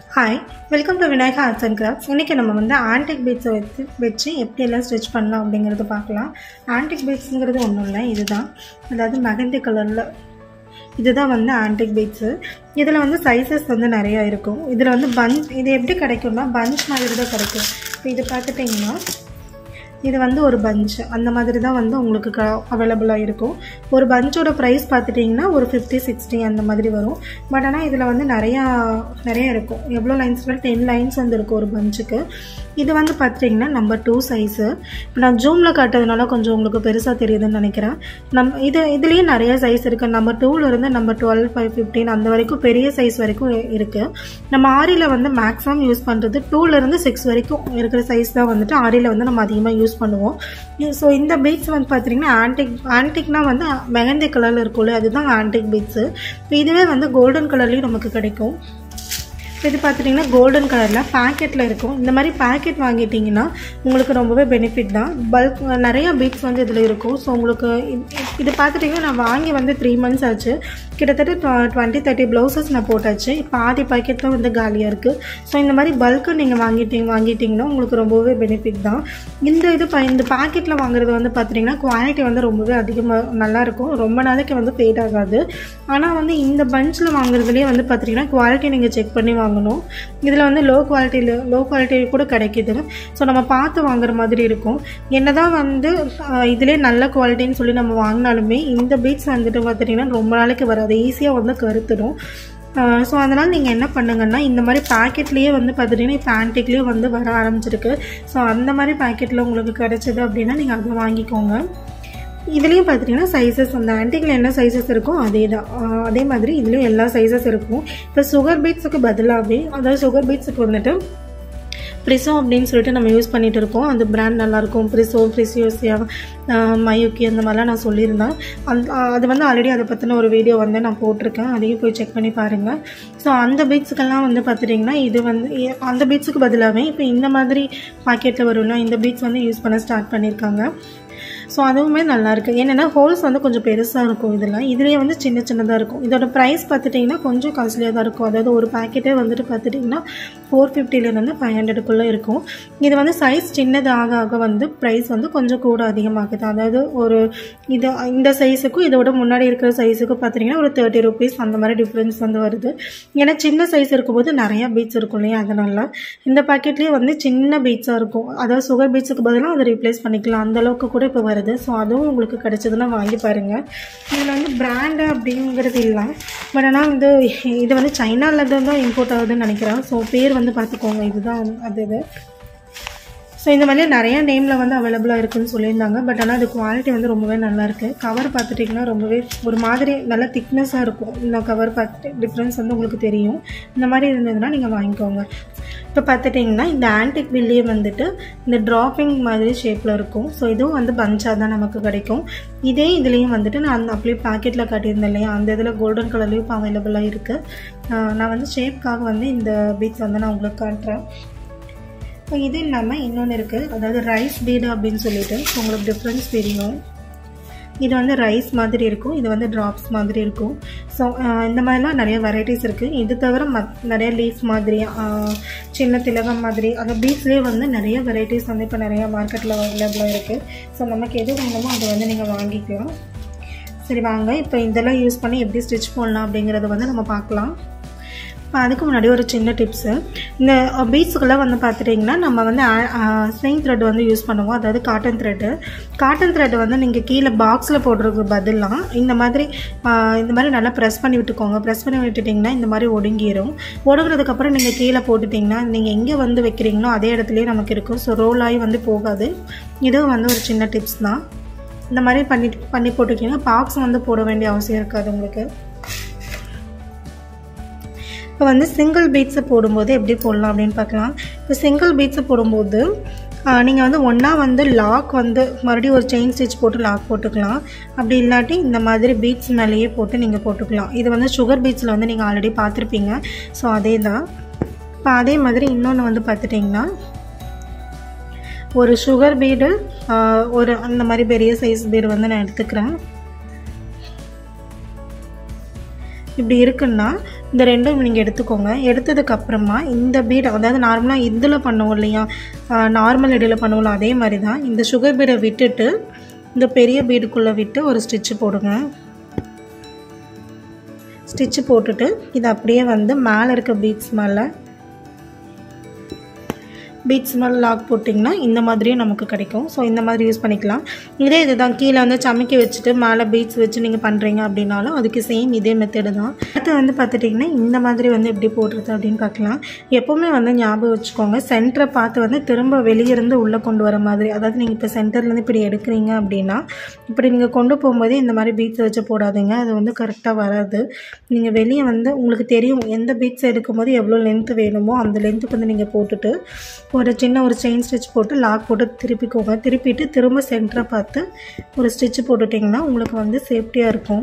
hi welcome to Vinayaka arts and crafts இன்றைக்கி நம்ம வந்து ஆன்டிக் பீட்ஸை வச்சு வச்சு எப்படியெல்லாம் ஸ்டிச் பண்ணலாம் அப்படிங்கிறத பார்க்கலாம் ஆன்டிக் பீட்ஸுங்கிறது ஒன்றும் இல்லை இதுதான் அதாவது மெகந்தி கலரில் இதுதான் வந்து ஆன்டிக் பீட்ஸு இதில் வந்து சைஸஸ் வந்து நிறையா இருக்கும் இதில் வந்து பஞ்ச் இது எப்படி கிடைக்கும்னா பஞ்ச் மாதிரி தான் கிடைக்கும் இப்போ இது பார்த்துட்டிங்கன்னா இது வந்து ஒரு பஞ்ச் அந்த மாதிரி தான் வந்து உங்களுக்கு க அவைலபிளாக இருக்கும் ஒரு பஞ்சோட ப்ரைஸ் பார்த்துட்டிங்கன்னா ஒரு ஃபிஃப்டி சிக்ஸ்டி அந்த மாதிரி வரும் பட் ஆனால் இதில் வந்து நிறையா நிறைய இருக்கும் எவ்வளோ லைன்ஸ் டென் லைன்ஸ் வந்து இருக்கும் ஒரு பஞ்சுக்கு இது வந்து பார்த்துட்டிங்கன்னா நம்பர் டூ சைஸு இப்போ நான் ஜூமில் காட்டுறதுனால கொஞ்சம் உங்களுக்கு பெருசாக தெரியுதுன்னு நினைக்கிறேன் நம் இது இதுலேயே நிறைய சைஸ் இருக்குது நம்பர் டூலேருந்து நம்பர் டுவெல் ஃபைவ் ஃபிஃப்டீன் அந்த வரைக்கும் பெரிய சைஸ் வரைக்கும் இருக்குது நம்ம ஆரியில் வந்து மேக்ஸிமம் யூஸ் பண்ணுறது டூலேருந்து சிக்ஸ் வரைக்கும் இருக்கிற சைஸ் தான் வந்துட்டு ஆரியில் வந்து நம்ம அதிகமாக யூஸ் பண்ணுவோம் ஸோ இந்த பீட்ஸ் வந்து பார்த்தீங்கன்னா ஆன்டிக் ஆன்டிக்னா வந்து மெகந்தி கலரில் இருக்கும்ல அதுதான் ஆன்டிக் பீட்ஸு இதுவே வந்து கோல்டன் கலர்லேயும் நமக்கு கிடைக்கும் இது பார்த்துட்டிங்கன்னா கோல்டன் கலரில் பேக்கெட்டில் இருக்கும் இந்த மாதிரி பேக்கெட் வாங்கிட்டிங்கன்னா உங்களுக்கு ரொம்பவே பெனிஃபிட் தான் பல்க் நிறையா பீட்ஸ் வந்து இதில் இருக்கும் ஸோ உங்களுக்கு இது பார்த்துட்டிங்கன்னா நான் வாங்கி வந்து த்ரீ மந்த்ஸ் ஆச்சு கிட்டத்தட்ட டுவெண்ட்டி தேர்ட்டி ப்ளவுசஸ் நான் போட்டாச்சு இப்போ ஆதி பாக்கெட் தான் வந்து காலியாக இருக்குது ஸோ இந்த மாதிரி பல்க்கு நீங்கள் வாங்கிட்டீங்க வாங்கிட்டிங்கன்னா உங்களுக்கு ரொம்பவே பெனிஃபிட் தான் இந்த இது ப இந்த பேக்கெட்டில் வாங்குறது வந்து பார்த்திங்கன்னா குவாலிட்டி வந்து ரொம்பவே அதிகமாக நல்லாயிருக்கும் ரொம்ப நாளைக்கு வந்து ஃபேட் ஆகாது ஆனால் வந்து இந்த பஞ்சில் வாங்குறதுலேயே வந்து பார்த்திங்கன்னா குவாலிட்டி நீங்கள் செக் பண்ணி வாங்கணும் இதில் வந்து லோ குவாலிட்டியில் லோ குவாலிட்டி கூட கிடைக்கிது ஸோ நம்ம பார்த்து வாங்குற மாதிரி இருக்கும் என்ன தான் வந்து இதிலே நல்ல குவாலிட்டின்னு சொல்லி நம்ம வாங்கினாலுமே இந்த பீட்ஸ் வந்துட்டு பார்த்துட்டிங்கன்னா ரொம்ப நாளைக்கு வராது ஈஸியாக வந்து கருத்துடும் ஸோ அதனால் நீங்கள் என்ன பண்ணுங்கன்னா இந்த மாதிரி பேக்கெட்லேயே வந்து பார்த்துட்டிங்கன்னா இப்போ ஆன்டிக்லேயே வந்து வர ஆரம்பிச்சிருக்கு ஸோ அந்த மாதிரி பேக்கெட்டில் உங்களுக்கு கிடச்சிது அப்படின்னா நீங்கள் அதை வாங்கிக்கோங்க இதுலேயும் பார்த்துட்டிங்கன்னா சைஸஸ் அந்த ஆன்டிக்கில் என்ன சைஸஸ் இருக்கோ அதே தான் அதே மாதிரி இதுலேயும் எல்லா சைஸஸ் இருக்கும் இப்போ சுகர் பீட்ஸுக்கு பதிலாகவே அதாவது சுகர் பீட்ஸுக்கு வந்துட்டு ப்ரிசோ அப்படின்னு சொல்லிட்டு நம்ம யூஸ் பண்ணிகிட்டு இருக்கோம் அந்த பிராண்ட் நல்லாயிருக்கும் ப்ரிசோ ப்ரிசியோசியா மயூக்கி அந்த மாதிரிலாம் நான் சொல்லியிருந்தேன் அந்த அது வந்து ஆல்ரெடி அதை பற்றின ஒரு வீடியோ வந்து நான் போட்டிருக்கேன் அதையும் போய் செக் பண்ணி பாருங்கள் ஸோ அந்த பீட்ஸுக்கெல்லாம் வந்து பார்த்துட்டிங்கன்னா இது வந்து அந்த பீட்ஸுக்கு பதிலாகவே இப்போ இந்த மாதிரி பாக்கெட்டில் வரும்னா இந்த பீட்ஸ் வந்து யூஸ் பண்ண ஸ்டார்ட் பண்ணியிருக்காங்க ஸோ அதுவுமே நல்லாயிருக்கு ஏன்னா ஹோல்ஸ் வந்து கொஞ்சம் பெருசாக இருக்கும் இதில் இதுலேயே வந்து சின்ன சின்னதாக இருக்கும் இதோட ப்ரைஸ் பார்த்துட்டிங்கன்னா கொஞ்சம் காஸ்ட்லியாக தான் இருக்கும் அதாவது ஒரு பேக்கெட்டே வந்துட்டு பார்த்துட்டிங்கன்னா ஃபோர் ஃபிஃப்டிலேருந்து ஃபைவ் ஹண்ட்ரடுக்குள்ளே இருக்கும் இது வந்து சைஸ் சின்னது ஆக ஆக வந்து ப்ரைஸ் வந்து கொஞ்சம் கூட அதிகமாகுது அதாவது ஒரு இது இந்த சைஸுக்கும் இதோட முன்னாடி இருக்கிற சைஸுக்கும் பார்த்திங்கன்னா ஒரு தேர்ட்டி ருபீஸ் அந்த மாதிரி டிஃப்ரென்ஸ் வந்து வருது ஏன்னா சின்ன சைஸ் இருக்கும்போது நிறையா பீட்ஸ் இருக்கும் இல்லையா அதனால் இந்த பேக்கெட்லேயே வந்து சின்ன பீட்ஸாக இருக்கும் அதாவது சுகர் பீட்ஸுக்கு பதிலாக அதை ரீப்ளேஸ் பண்ணிக்கலாம் அந்தளவுக்கு கூட இப்போ வருது ஸோ அதுவும் உங்களுக்கு கிடச்சதுன்னா வாங்கி பாருங்கள் இதில் வந்து பிராண்டு அப்படிங்கிறது இல்லை பட் ஆனால் வந்து இது வந்து சைனாவிலேருந்து தான் இம்போர்ட் ஆகுதுன்னு நினைக்கிறேன் ஸோ பேர் வந்து பார்த்துக்கோங்க இதுதான் அது இது ஸோ இந்த மாதிரி நிறைய நேமில் வந்து அவைலபிளாக இருக்குதுன்னு சொல்லியிருந்தாங்க பட் ஆனால் அது குவாலிட்டி வந்து ரொம்பவே நல்லாயிருக்கு கவர் பார்த்துட்டிங்கன்னா ரொம்பவே ஒரு மாதிரி நல்ல திக்னஸாக இருக்கும் இந்த கவர் பார்த்துட்டு டிஃப்ரென்ஸ் வந்து உங்களுக்கு தெரியும் இந்த மாதிரி இருந்ததுன்னா நீங்கள் வாங்கிக்கோங்க இப்போ பார்த்துட்டிங்கன்னா இந்த ஆன்டிக் பில்லியே வந்துட்டு இந்த ட்ராப்பிங் மாதிரி ஷேப்பில் இருக்கும் ஸோ இதுவும் வந்து பஞ்சாக தான் நமக்கு கிடைக்கும் இதே இதுலேயும் வந்துட்டு நான் அந்த அப்படியே பேக்கெட்டில் காட்டியிருந்தேன் இல்லையா அந்த இதில் கோல்டன் கலர்லேயும் இப்போ அவைலபிளாக இருக்குது நான் வந்து ஷேப்காக வந்து இந்த பீட்ஸ் வந்து நான் உங்களுக்கு காட்டுறேன் இப்போ இது இல்லாமல் இன்னொன்று இருக்குது அதாவது ரைஸ் பீடு அப்படின்னு சொல்லிட்டு உங்களுக்கு டிஃப்ரென்ஸ் தெரியும் இது வந்து ரைஸ் மாதிரி இருக்கும் இது வந்து ட்ராப்ஸ் மாதிரி இருக்கும் ஸோ இந்த மாதிரிலாம் நிறைய வெரைட்டிஸ் இருக்குது இது தவிர மத் நிறைய லீஃப் மாதிரி சின்ன திலகம் மாதிரி அந்த பீட்ஸ்லேயே வந்து நிறைய வெரைட்டிஸ் வந்து இப்போ நிறையா மார்க்கெட்டில் அவைலபிளாக இருக்குது ஸோ நமக்கு எது வேணுமோ அதை வந்து நீங்கள் வாங்கிக்கலாம் சரி வாங்க இப்போ இதெல்லாம் யூஸ் பண்ணி எப்படி ஸ்டிச் போடலாம் அப்படிங்கிறத வந்து நம்ம பார்க்கலாம் அதுக்கு முன்னாடி ஒரு சின்ன டிப்ஸு இந்த பீட்ஸுக்கெல்லாம் வந்து பார்த்துட்டிங்கன்னா நம்ம வந்து ஸ்னெயின் த்ரெட் வந்து யூஸ் பண்ணுவோம் அதாவது காட்டன் த்ரெட்டு காட்டன் த்ரெட் வந்து நீங்கள் கீழே பாக்ஸில் போடுறதுக்கு பதிலாக இந்த மாதிரி இந்த மாதிரி நல்லா ப்ரெஸ் பண்ணி விட்டுக்கோங்க ப்ரெஸ் பண்ணி விட்டுட்டிங்கன்னா இந்த மாதிரி ஒடுங்கிடும் ஒடுங்குறதுக்கப்புறம் நீங்கள் கீழே போட்டுட்டிங்கன்னா நீங்கள் எங்கே வந்து வைக்கிறீங்களோ அதே இடத்துலையே நமக்கு இருக்கும் ஸோ ரோல் ஆகி வந்து போகாது இதுவும் வந்து ஒரு சின்ன டிப்ஸ் தான் இந்த மாதிரி பண்ணி பண்ணி போட்டுக்கிட்டிங்கன்னா பாக்ஸ் வந்து போட வேண்டிய அவசியம் இருக்காது உங்களுக்கு இப்போ வந்து சிங்கிள் பீட்ஸை போடும்போது எப்படி போடலாம் அப்படின்னு பார்க்கலாம் இப்போ சிங்கிள் பீட்ஸை போடும்போது நீங்கள் வந்து ஒன்றா வந்து லாக் வந்து மறுபடியும் ஒரு செயின் ஸ்டிச் போட்டு லாக் போட்டுக்கலாம் அப்படி இல்லாட்டி இந்த மாதிரி பீட்ஸ் மேலேயே போட்டு நீங்கள் போட்டுக்கலாம் இது வந்து சுகர் பீட்ஸில் வந்து நீங்கள் ஆல்ரெடி பார்த்துருப்பீங்க ஸோ அதே தான் இப்போ அதே மாதிரி இன்னொன்று வந்து பார்த்துட்டிங்கன்னா ஒரு சுகர் பீடு ஒரு அந்த மாதிரி பெரிய சைஸ் பீடு வந்து நான் எடுத்துக்கிறேன் இப்படி இருக்குன்னா இந்த ரெண்டும் நீங்கள் எடுத்துக்கோங்க எடுத்ததுக்கப்புறமா இந்த பீட் அதாவது நார்மலாக இதில் பண்ணுவோம் இல்லையா நார்மல் இடையில் பண்ணுவோம்ல அதே மாதிரி தான் இந்த சுகர் பீடை விட்டுட்டு இந்த பெரிய பீடுக்குள்ளே விட்டு ஒரு ஸ்டிச்சு போடுங்க ஸ்டிச்சு போட்டுட்டு இது அப்படியே வந்து மேலே இருக்க பீட்ஸ் மேலே பீட்ஸ் மேலே லாக் போட்டிங்கன்னா இந்த மாதிரியும் நமக்கு கிடைக்கும் ஸோ இந்த மாதிரி யூஸ் பண்ணிக்கலாம் இதே இது தான் கீழே வந்து சமைக்க வச்சுட்டு மேலே பீட்ஸ் வச்சு நீங்கள் பண்ணுறீங்க அப்படின்னாலும் அதுக்கு சேம் இதே மெத்தடு தான் அடுத்து வந்து பார்த்துட்டிங்கன்னா இந்த மாதிரி வந்து எப்படி போடுறது அப்படின்னு பார்க்கலாம் எப்போவுமே வந்து ஞாபகம் வச்சுக்கோங்க சென்டரை பார்த்து வந்து திரும்ப வெளியிருந்து உள்ளே கொண்டு வர மாதிரி அதாவது நீங்கள் இப்போ சென்டர்லேருந்து இப்படி எடுக்கிறீங்க அப்படின்னா இப்படி நீங்கள் கொண்டு போகும்போதே இந்த மாதிரி பீட்ஸ் வச்சு போடாதீங்க அது வந்து கரெக்டாக வராது நீங்கள் வெளியே வந்து உங்களுக்கு தெரியும் எந்த பீட்ஸ் எடுக்கும்போது எவ்வளோ லென்த் வேணுமோ அந்த லென்த்துக்கு வந்து நீங்கள் போட்டுட்டு ஒரு சின்ன ஒரு செயின் ஸ்டிச் போட்டு லாக் போட்டு திருப்பிக்கோங்க திருப்பிட்டு திரும்ப சென்டரை பார்த்து ஒரு ஸ்டிச் போட்டுட்டிங்கன்னா உங்களுக்கு வந்து சேஃப்டியாக இருக்கும்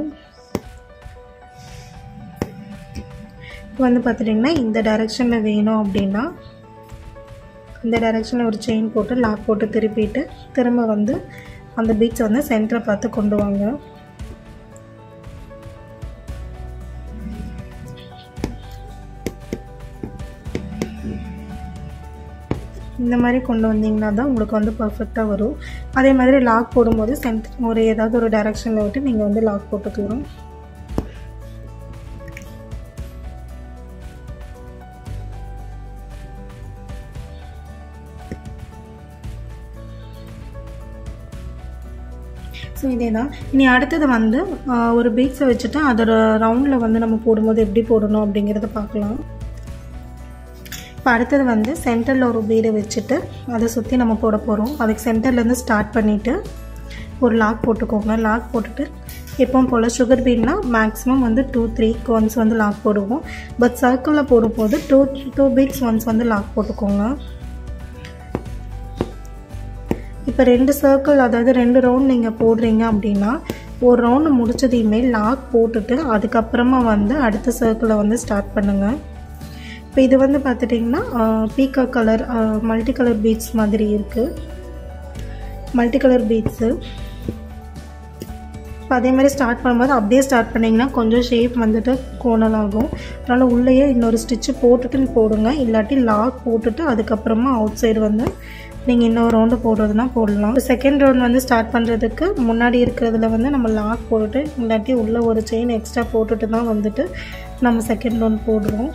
இப்போ வந்து பார்த்துட்டிங்கன்னா இந்த டைரெக்ஷனில் வேணும் அப்படின்னா இந்த டைரெக்ஷனில் ஒரு செயின் போட்டு லாக் போட்டு திருப்பிட்டு திரும்ப வந்து அந்த பீச்சை வந்து சென்டரை பார்த்து கொண்டு வாங்க இந்த மாதிரி கொண்டு வந்தீங்கன்னா தான் உங்களுக்கு வந்து பர்ஃபெக்டாக வரும் அதே மாதிரி லாக் போடும்போது சென்ட் ஒரு ஏதாவது ஒரு டைரெக்ஷனில் விட்டு நீங்கள் வந்து லாக் போட்டுக்கலாம் ஸோ இதே தான் இனி அடுத்தது வந்து ஒரு பீட்ஸை வச்சுட்டு அதோட ரவுண்டில் வந்து நம்ம போடும்போது எப்படி போடணும் அப்படிங்கிறத பார்க்கலாம் இப்போ அடுத்தது வந்து சென்டரில் ஒரு பீடை வச்சுட்டு அதை சுற்றி நம்ம போட போகிறோம் அதுக்கு சென்டர்லேருந்து ஸ்டார்ட் பண்ணிவிட்டு ஒரு லாக் போட்டுக்கோங்க லாக் போட்டுட்டு எப்பவும் போல் சுகர் பீட்னா மேக்ஸிமம் வந்து டூ த்ரீ ஒன்ஸ் வந்து லாக் போடுவோம் பட் சர்க்கிளில் போடும்போது டூ டூ பீட்ஸ் ஒன்ஸ் வந்து லாக் போட்டுக்கோங்க இப்போ ரெண்டு சர்க்கிள் அதாவது ரெண்டு ரவுண்ட் நீங்கள் போடுறீங்க அப்படின்னா ஒரு ரவுண்டு முடிச்சதையுமே லாக் போட்டுட்டு அதுக்கப்புறமா வந்து அடுத்த சர்க்கிளை வந்து ஸ்டார்ட் பண்ணுங்கள் இப்போ இது வந்து பார்த்துட்டிங்கன்னா பீக்கா கலர் மல்டி கலர் பீட்ஸ் மாதிரி இருக்குது மல்டி கலர் பீட்ஸு இப்போ அதே மாதிரி ஸ்டார்ட் பண்ணும்போது அப்படியே ஸ்டார்ட் பண்ணிங்கன்னா கொஞ்சம் ஷேப் வந்துட்டு கோணல் ஆகும் அதனால் உள்ளேயே இன்னொரு ஸ்டிச்சு போட்டுட்டு போடுங்க இல்லாட்டி லாக் போட்டுட்டு அதுக்கப்புறமா அவுட் சைடு வந்து நீங்கள் இன்னொரு ரவுண்டு போடுறதுனா போடலாம் இப்போ செகண்ட் ரவுண்ட் வந்து ஸ்டார்ட் பண்ணுறதுக்கு முன்னாடி இருக்கிறதுல வந்து நம்ம லாக் போட்டுட்டு இல்லாட்டி உள்ளே ஒரு செயின் எக்ஸ்ட்ரா போட்டுட்டு தான் வந்துட்டு நம்ம செகண்ட் ரவுண்ட் போடுறோம்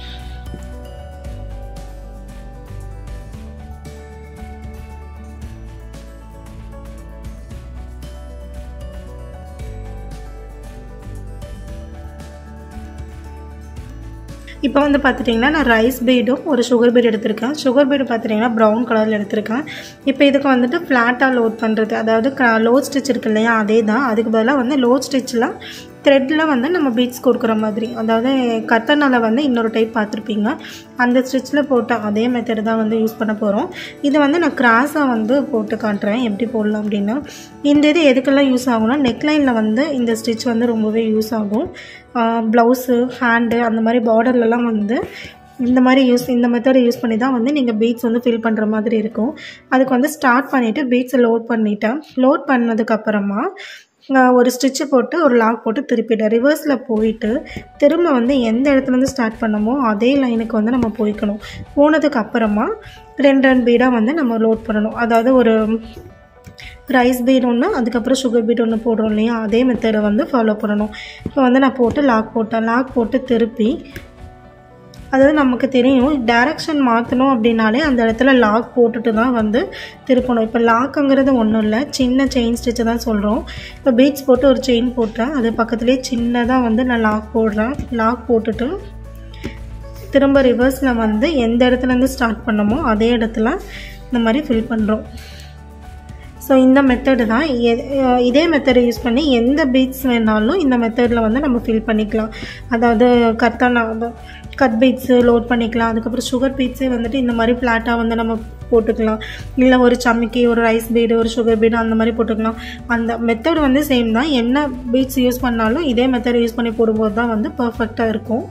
இப்போ வந்து பார்த்துட்டிங்கன்னா நான் ரைஸ் பீடும் ஒரு சுகர் பீட் எடுத்திருக்கேன் சுகர் பீடு பார்த்துட்டிங்கன்னா ப்ரௌன் கலரில் எடுத்திருக்கேன் இப்போ இதுக்கு வந்துட்டு ஃப்ளாட்டாக லோட் பண்ணுறது அதாவது க லோட் ஸ்டிச் இருக்கு இல்லையா அதே தான் அதுக்கு பதிலாக வந்து லோட் ஸ்டிச்சில் த்ரெட்டில் வந்து நம்ம பீட்ஸ் கொடுக்குற மாதிரி அதாவது கட்டனால் வந்து இன்னொரு டைப் பார்த்துருப்பீங்க அந்த ஸ்டிச்சில் போட்ட அதே மெத்தட் தான் வந்து யூஸ் பண்ண போகிறோம் இது வந்து நான் கிராஸாக வந்து போட்டு காட்டுறேன் எப்படி போடலாம் அப்படின்னா இந்த இது எதுக்கெல்லாம் யூஸ் ஆகும்னா நெக்லைனில் வந்து இந்த ஸ்டிச் வந்து ரொம்பவே யூஸ் ஆகும் ப்ளவுஸு ஹேண்டு அந்த மாதிரி பார்டர்லலாம் வந்து இந்த மாதிரி யூஸ் இந்த மெத்தடை யூஸ் பண்ணி தான் வந்து நீங்கள் பீட்ஸ் வந்து ஃபில் பண்ணுற மாதிரி இருக்கும் அதுக்கு வந்து ஸ்டார்ட் பண்ணிவிட்டு பீட்ஸை லோட் பண்ணிவிட்டேன் லோட் பண்ணதுக்கப்புறமா ஒரு ஸ்டிச்சு போட்டு ஒரு லாக் போட்டு திருப்பிட்டேன் ரிவர்ஸில் போயிட்டு திரும்ப வந்து எந்த இடத்துலேருந்து ஸ்டார்ட் பண்ணமோ அதே லைனுக்கு வந்து நம்ம போய்க்கணும் போனதுக்கு அப்புறமா ரெண்டு ரெண்டு பீடாக வந்து நம்ம லோட் பண்ணணும் அதாவது ஒரு ரைஸ் பீட் ஒன்று அதுக்கப்புறம் சுகர் பீட் ஒன்று போடுறோம் இல்லையா அதே மெத்தடை வந்து ஃபாலோ பண்ணணும் இப்போ வந்து நான் போட்டு லாக் போட்டேன் லாக் போட்டு திருப்பி அதாவது நமக்கு தெரியும் டைரக்ஷன் மாற்றணும் அப்படின்னாலே அந்த இடத்துல லாக் போட்டுட்டு தான் வந்து திருப்பணும் இப்போ லாக்குங்கிறது ஒன்றும் இல்லை சின்ன செயின் ஸ்டிச்சு தான் சொல்கிறோம் இப்போ பீட்ஸ் போட்டு ஒரு செயின் போட்டேன் அது பக்கத்துலேயே சின்னதாக வந்து நான் லாக் போடுறேன் லாக் போட்டுட்டு திரும்ப ரிவர்ஸில் வந்து எந்த இடத்துலேருந்து ஸ்டார்ட் பண்ணமோ அதே இடத்துல இந்த மாதிரி ஃபில் பண்ணுறோம் ஸோ இந்த மெத்தடு தான் இதே மெத்தடை யூஸ் பண்ணி எந்த பீட்ஸ் வேணாலும் இந்த மெத்தடில் வந்து நம்ம ஃபில் பண்ணிக்கலாம் அதாவது கத்தானா கட் பீட்ஸு லோட் பண்ணிக்கலாம் அதுக்கப்புறம் சுகர் பீட்ஸே வந்துட்டு இந்த மாதிரி ஃப்ளாட்டாக வந்து நம்ம போட்டுக்கலாம் இல்லை ஒரு சமைக்கி ஒரு ரைஸ் பீடு ஒரு சுகர் பீடு அந்த மாதிரி போட்டுக்கலாம் அந்த மெத்தட் வந்து சேம் தான் என்ன பீட்ஸ் யூஸ் பண்ணாலும் இதே மெத்தட் யூஸ் பண்ணி போடும்போது தான் வந்து பர்ஃபெக்டாக இருக்கும்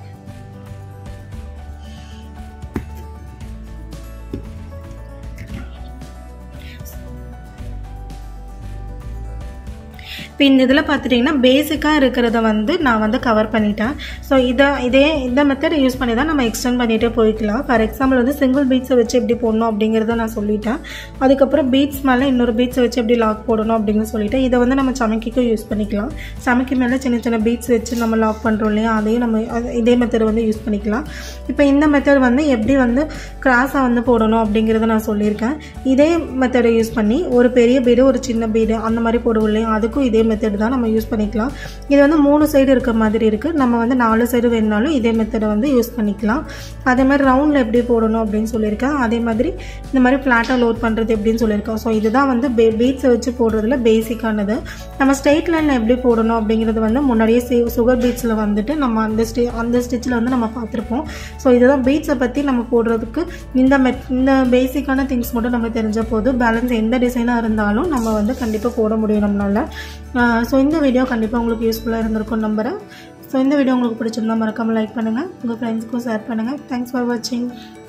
இப்போ இந்த இதில் பார்த்துட்டிங்கன்னா பேசிக்காக இருக்கிறத வந்து நான் வந்து கவர் பண்ணிட்டேன் ஸோ இதை இதே இந்த மெத்தட் யூஸ் பண்ணி தான் நம்ம எக்ஸ்டெண்ட் பண்ணிகிட்டே போய்க்கலாம் ஃபார் எக்ஸாம்பிள் வந்து சிங்கிள் பீட்ஸை வச்சு எப்படி போடணும் அப்படிங்கிறத நான் சொல்லிட்டேன் அதுக்கப்புறம் பீட்ஸ் மேலே இன்னொரு பீட்ஸை வச்சு எப்படி லாக் போடணும் அப்படின்னு சொல்லிட்டு இதை வந்து நம்ம சமைக்கிக்கும் யூஸ் பண்ணிக்கலாம் சமைக்கி மேலே சின்ன சின்ன பீட்ஸ் வச்சு நம்ம லாக் பண்ணுறோம் இல்லையா அதையும் நம்ம அது- இதே மெத்தட் வந்து யூஸ் பண்ணிக்கலாம் இப்போ இந்த மெத்தட் வந்து எப்படி வந்து கிராஸாக வந்து போடணும் அப்படிங்கிறத நான் சொல்லியிருக்கேன் இதே மெத்தடை யூஸ் பண்ணி ஒரு பெரிய பீடு ஒரு சின்ன பீடு அந்த மாதிரி போடுவோம் இல்லையா அதுக்கும் இதே மெத்தட் தான் நம்ம யூஸ் பண்ணிக்கலாம் இது வந்து மூணு சைடு இருக்க மாதிரி இருக்குது நம்ம வந்து நாலு சைடு வேணுனாலும் இதே மெத்தடை வந்து யூஸ் பண்ணிக்கலாம் அதே மாதிரி ரவுண்டில் எப்படி போடணும் அப்படின்னு சொல்லியிருக்கேன் அதே மாதிரி இந்த மாதிரி ஃப்ளாட்டாக லோட் பண்ணுறது எப்படின்னு சொல்லியிருக்கோம் ஸோ இதுதான் வந்து பே பீட்ஸை வச்சு போடுறதுல பேசிக்கானது நம்ம ஸ்ட்ரெயிட் லைனில் எப்படி போடணும் அப்படிங்கிறது வந்து முன்னாடியே சி சுகர் பீட்ஸில் வந்துட்டு நம்ம அந்த ஸ்டி அந்த ஸ்டிச்சில் வந்து நம்ம பார்த்துருப்போம் ஸோ இதுதான் பீட்ஸை பற்றி நம்ம போடுறதுக்கு இந்த மெட் இந்த பேசிக்கான திங்ஸ் மட்டும் நம்ம தெரிஞ்ச போது பேலன்ஸ் எந்த டிசைனாக இருந்தாலும் நம்ம வந்து கண்டிப்பாக போட முடியும் நம்மளால் ஸோ இந்த வீடியோ கண்டிப்பாக உங்களுக்கு யூஸ்ஃபுல்லாக இருந்திருக்கும் நம்புகிறேன் ஸோ இந்த வீடியோ உங்களுக்கு பிடிச்சிருந்தா மறக்காமல் லைக் பண்ணுங்கள் உங்கள் ஃப்ரெண்ட்ஸ்க்கும் ஷேர் பண்ணுங்கள் தேங்க்ஸ் ஃபார் வாட்சிங்